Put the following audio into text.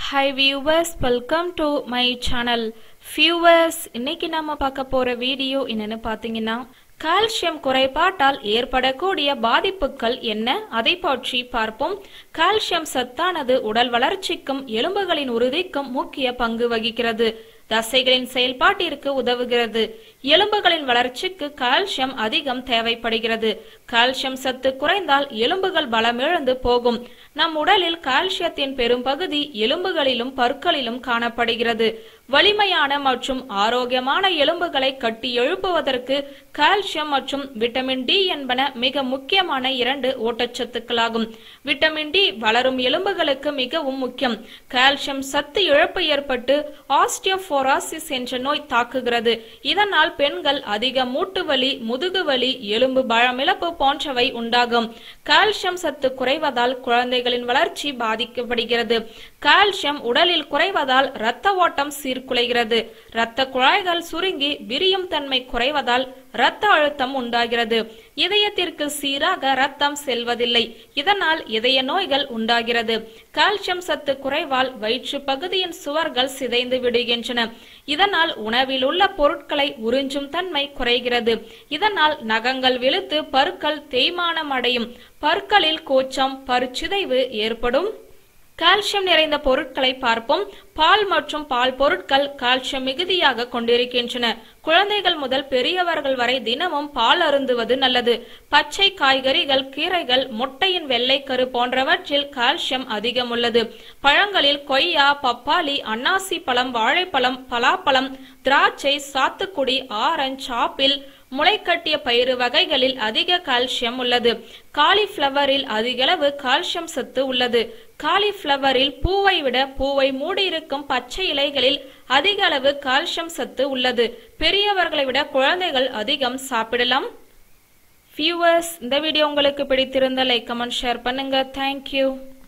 hi viewers welcome to my channel viewers இன்னைக்கு நாம பார்க்க போற வீடியோ என்னன்னு பார்த்தீங்கன்னா கால்சியம் குறைபாட்டால் ஏற்படக்கூடிய பாதிப்புகள் என்ன அதை பற்றி பார்ப்போம் கால்சியம் சத்தானது உடல் வளர்ச்சிக்கும் எலும்புகளின் உறுதிக்கும் முக்கிய பங்கு வகிக்கிறது தசைகளின் செயல்பாட்டிற்கு உதவுகிறது எலும்புகளின் வளர்ச்சிக்கு கால்சியம் அதிகம் தேவைப்படுகிறது கால்சியம் சத்து குறைந்தால் எலும்புகள் பலமிழந்து போகும் நம் உடலில் கால்சியத்தின் பெரும்பகுதி எலும்புகளிலும் பற்களிலும் காணப்படுகிறது வலிமையான மற்றும் ஆரோக்கியமான எலும்புகளை கட்டி எழுப்புவதற்கு கால்சியம் மற்றும் விட்டமின் டி என்பன மிக முக்கியமான இரண்டு ஊட்டச்சத்துக்களாகும் விட்டமின் டி வளரும் எலும்புகளுக்கு மிகவும் முக்கியம் கால்சியம் சத்து இழப்பு ஏற்பட்டு ஆஸ்டியோபோராசிஸ் என்ற நோய் தாக்குகிறது இதனால் பெண்கள் அதிக மூட்டு வலி முதுகு வலி எலும்பு பழமிழப்பு போன்றவை உண்டாகும் கால்சியம் சத்து குறைவதால் குழந்தைகளின் வளர்ச்சி பாதிக்கப்படுகிறது கால்சியம் உடலில் குறைவதால் இரத்த ஓட்டம் சீர்குலைகிறது இரத்த குழாய்கள் சுருங்கி விரியும் தன்மை குறைவதால் இரத்த அழுத்தம் உண்டாகிறது இதயத்திற்கு சீராக ரத்தம் செல்வதில்லை இதனால் இதய நோய்கள் உண்டாகிறது கால்சியம் சத்து குறைவால் வயிற்று பகுதியின் சுவர்கள் சிதைந்து விடுகின்றன இதனால் உணவில் உள்ள பொருட்களை உறிஞ்சும் தன்மை குறைகிறது இதனால் நகங்கள் விழுத்து பற்கள் தேய்மானம் அடையும் பற்களில் கோச்சம் பருச்சிதைவு ஏற்படும் கால்சியம் நிறைந்த பொருட்களை பார்ப்போம் பால் மற்றும் பால் பொருட்கள் கால்சியம் மிகுதியாக கொண்டிருக்கின்றன குழந்தைகள் முதல் பெரியவர்கள் வரை தினமும் பால் அருந்துவது நல்லது பச்சை காய்கறிகள் கீரைகள் முட்டையின் வெள்ளைக்கரு போன்றவற்றில் கால்சியம் அதிகம் உள்ளது பழங்களில் கொய்யா பப்பாளி அன்னாசி பழம் வாழைப்பழம் பலாப்பழம் திராட்சை சாத்துக்குடி ஆரஞ்சு ஆப்பிள் முளைக்கட்டிய பயிறு வகைகளில் அதிக கால்சியம் உள்ளது காலிஃபிளவரில் அதிகளவு கால்சியம் சத்து உள்ளது காலிஃபிளவரில் பூவை விட பூவை மூடியிருக்கும் பச்சை இலைகளில் அதிக அளவு கால்சியம் சத்து உள்ளது பெரியவர்களை விட குழந்தைகள் அதிகம் சாப்பிடலாம் வியூவர்ஸ் இந்த வீடியோ உங்களுக்கு பிடித்திருந்த லைக் கமெண்ட் ஷேர் பண்ணுங்க தேங்க்யூ